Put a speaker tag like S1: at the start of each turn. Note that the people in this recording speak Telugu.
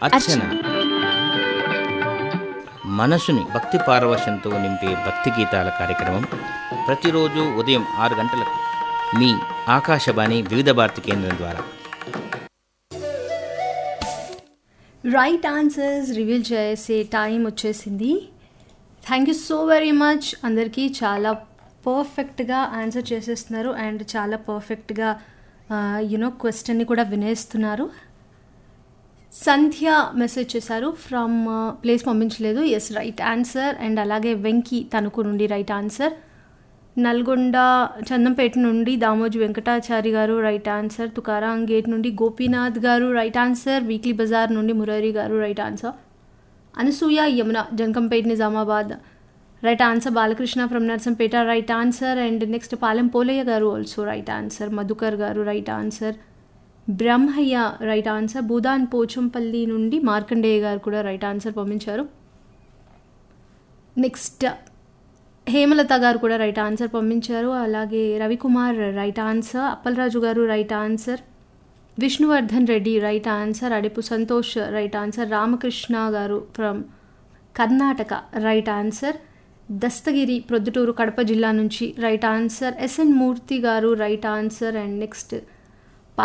S1: అర్చన మనసుని భక్తి పారవశ్యంతో నింపే భక్తి గీతాల కార్యక్రమం ప్రతిరోజు ఉదయం ఆరు గంటలకు మీ ఆకాశవాణి వివిధ భారతి కేంద్రం ద్వారా
S2: రైట్ ఆన్సర్స్ రివీల్ చేసే టైం వచ్చేసింది thank you so very much అందరికీ చాలా పర్ఫెక్ట్గా ఆన్సర్ చేసేస్తున్నారు అండ్ చాలా పర్ఫెక్ట్గా యునో క్వశ్చన్ని కూడా వినేస్తున్నారు సంధ్య మెసేజ్ చేశారు ఫ్రమ్ ప్లేస్ పంపించలేదు ఎస్ రైట్ ఆన్సర్ అండ్ అలాగే వెంకీ తణుకు నుండి రైట్ ఆన్సర్ నల్గొండ చందంపేట నుండి దామోజు వెంకటాచారి గారు రైట్ ఆన్సర్ తుకారాం గేట్ నుండి గోపీనాథ్ గారు రైట్ ఆన్సర్ వీక్లీ బజార్ నుండి Murari garu right answer Anasuya Yamuna Jankampet Nizamabad right answer Balakrishna from Narsampeta right answer and next Palem Polaiah garu also right answer Madhukar garu right answer Brahmaiah right answer Bhoodan Pochampally నుండి మార్కండేయ గారు కూడా రైట్ ఆన్సర్ పంపించారు నెక్స్ట్ హేమలత గారు కూడా రైట్ ఆన్సర్ పంపించారు అలాగే Ravikumar right answer Appalaraju garu right answer Vishnuvardhan Reddy right answer Adipu Santosh right answer Ramakrishna garu from Karnataka right answer Dastagiri Proddatur Kadapa జిల్లా నుంచి రైట్ ఆన్సర్ ఎస్ఎన్ మూర్తి గారు రైట్ ఆన్సర్ అండ్ నెక్స్ట్